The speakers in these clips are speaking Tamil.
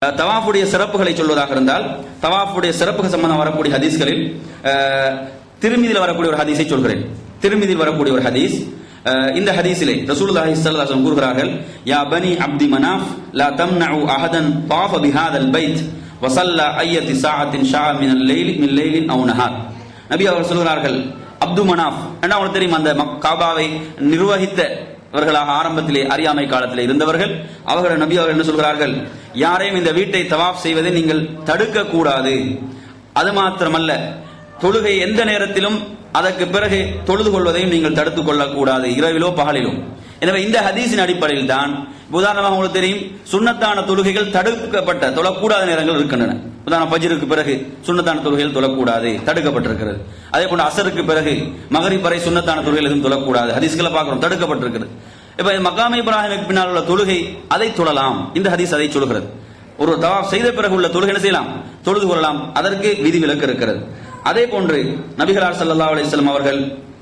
அஹ், தவாஃபுடைய சிறப்புகளை சொல்வதாக இருந்தால் தவாஃபுடைய சிறப்புகள் சம்பந்தம் வரக்கூடிய ஹதீஸ்களில் அஹ், திருமீதியில் வரக்கூடிய ஒரு ஹதீஸை சொல்கிறேன் திருமீதியில் வரக்கூடிய ஒரு ஹதீஸ் அஹ், இந்த ஹதீஸிலே ரசூலுல்லாஹி ஸல்லல்லாஹு அலைஹி வஸல்லம் கூறுகிறார்கள் யா பனி அப்தி மனாஃப் லா தம்னஉ அஹதன் தாஃப பிஹாதல் பைத் வஸல்லா ஐயத்தி சாஅத்தின் ஷா மினல் லைலி மின் லைலின் அவு நஹார் நபி அவர்கள் சொல்கிறார்கள் அப்து மனாஃப் என்ன உங்களுக்கு தெரியும் அந்த மக்- காபாவை நிர்வகித்தவர்களாக ஆரம்பத்திலே அறியாமை காலத்திலே இருந்தவர்கள் அவர்கள் நபி அவர்கள் என்ன சொல்கிறார்கள் யாரையும் இந்த வீட்டை தவாப் செய்வதை நீங்கள் தடுக்க கூடாது அது மாத்திரமல்ல தொழுகை எந்த நேரத்திலும் அதற்கு பிறகு தொழுது கொள்வதையும் நீங்கள் தடுத்துக் கொள்ளக்கூடாது இரவிலோ பகலிலோ எனவே இந்த ஹதீஸின் அடிப்படையில் தான் உதாரணமாக உங்களுக்கு தெரியும் சுன்னத்தான தொழுகைகள் தடுக்கப்பட்ட தொழக்கூடாத நேரங்கள் இருக்கின்றன உதாரணம் பஜ்ருக்கு பிறகு சுன்னத்தான தொழுகைகள் தொழக்கூடாது தடுக்கப்பட்டிருக்கிறது அதே போன்று அசருக்கு பிறகு மகரிப் வரை சுன்னத்தான தொழுகைகள் எதுவும் தொழக்கூடாது ஹதீஸ்களை பார்க்கிறோம் தடுக்கப்பட்டிருக்கிறது இப்ப மகாம இப்ராஹிமுக்கு பின்னால் உள்ள தொழுகை அதை தொழலாம் இந்த ஹதீஸ் அதை சொல்கிறது ஒரு தவாப் செய்த பிறகு உள்ள தொழுகை என்ன செய்யலாம் தொழுது கொள்ளலாம் அதற்கு விதி விலக்கு இருக்கிறது அதே போன்று நபிகளார் ஸல்லல்லாஹு அலைஹி வஸல்லம் அவர்கள்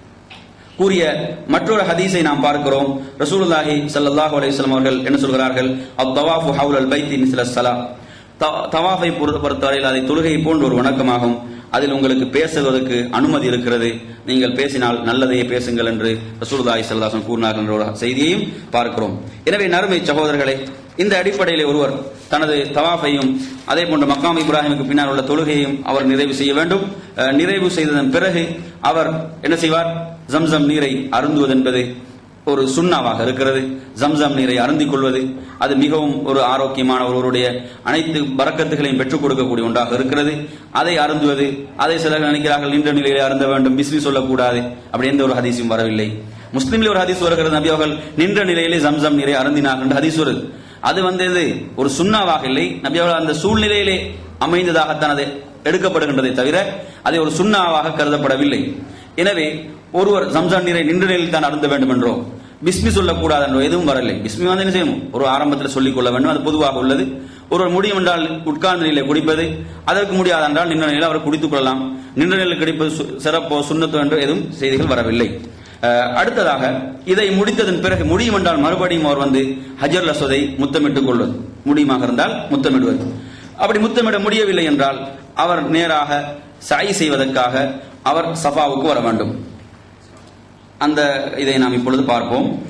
கூறிய மற்றொரு ஹதீஸை நாம் பார்க்கிறோம் ரசூலுல்லாஹி ஸல்லல்லாஹு அலைஹி வஸல்லம் அவர்கள் என்ன சொல்கிறார்கள் அத்-தவாஃபு ஹவுலல் பைத்தி மிஸ்ல ஸலா தவாஃபை பொறுத்த பொறுத்தவரையில் அதை தொழுகை போன்ற ஒரு வணக்கமாகும் அதில் உங்களுக்கு பேசுவதற்கு அனுமதி இருக்கிறது நீங்கள் பேசினால் நல்லதையே பேசுங்கள் என்று ரசூலுல்லாஹி ஸல்லல்லாஹு அலைஹி வஸல்லம் கூறினார்கள் என்ற ஒரு செய்தியையும் பார்க்கிறோம் எனவே நறுமை சகோதரர்களே இந்த அடிப்படையிலே ஒருவர் தனது தவாஃபையும் அதே போன்ற மக்காம் இப்ராஹிமுக்கு பின்னால் உள்ள தொழுகையையும் அவர் நிறைவு செய்ய வேண்டும் அஹ், நிறைவு செய்ததன் பிறகு அவர் என்ன செய்வார் ஜம்சம் நீரை அருந்துவது என்பது ஒரு சுண்ணாவாக இருக்கிறது ஜம்சம் நீரை அருந்திக் கொள்வது அது மிகவும் ஒரு ஆரோக்கியமான ஒருவருடைய அனைத்து பறக்கத்துகளையும் பெற்றுக் கொடுக்கக்கூடிய ஒன்றாக இருக்கிறது அதை அருந்துவது அதை சிலர் நினைக்கிறார்கள் நின்ற நிலையிலே அருந்த வேண்டும் பிஸ்மி சொல்லக்கூடாது அப்படி எந்த ஒரு ஹதீஸும் வரவில்லை முஸ்லிமில் ஒரு ஹதீஸ் வருகிறது நபி அவர்கள் நின்ற நிலையிலே ஜம்சம் நீரை அருந்தினார்கள் என்று ஹதீஸ் வருது அது வந்து இது ஒரு சுண்ணாவாக இல்லை நபி அவர்கள் அந்த சூழ்நிலையிலே அமைந்ததாகத்தான் அது எடுக்கப்படுகின்றதை தவிர அதை ஒரு சுண்ணாவாக கருதப்படவில்லை எனவே ஒருவர் ஜம்சான் நீரை நின்ற நிலையில் தான் அருந்த வேண்டும் என்றோ பிஸ்மி சொல்லக்கூடாது என்றோ எதுவும் வரவில்லை பிஸ்மி வந்து என்ன செய்யணும் ஒரு ஆரம்பத்தில் சொல்லிக் கொள்ள வேண்டும் அது பொதுவாக உள்ளது ஒருவர் முடியும் என்றால் உட்கார்ந்த நிலையில குடிப்பது அதற்கு முடியாது என்றால் நின்ற நிலையில் அவர் குடித்துக் கொள்ளலாம் நின்ற நிலையில் குடிப்பது சு- சிறப்போ சுண்ணத்தோ என்று எதுவும் செய்திகள் வரவில்லை அஹ், அடுத்ததாக இதை முடித்ததன் பிறகு முடியும் என்றால் மறுபடியும் அவர் வந்து ஹஜர் லசோதை முத்தமிட்டுக் கொள்வது முடியுமாக இருந்தால் முத்தமிடுவது அப்படி முத்தமிட முடியவில்லை என்றால் அவர் நேராக சாய் செய்வதற்காக அவர் சஃபாவுக்கு வர வேண்டும் அந்த இதை நாம் இப்பொழுது பார்ப்போம்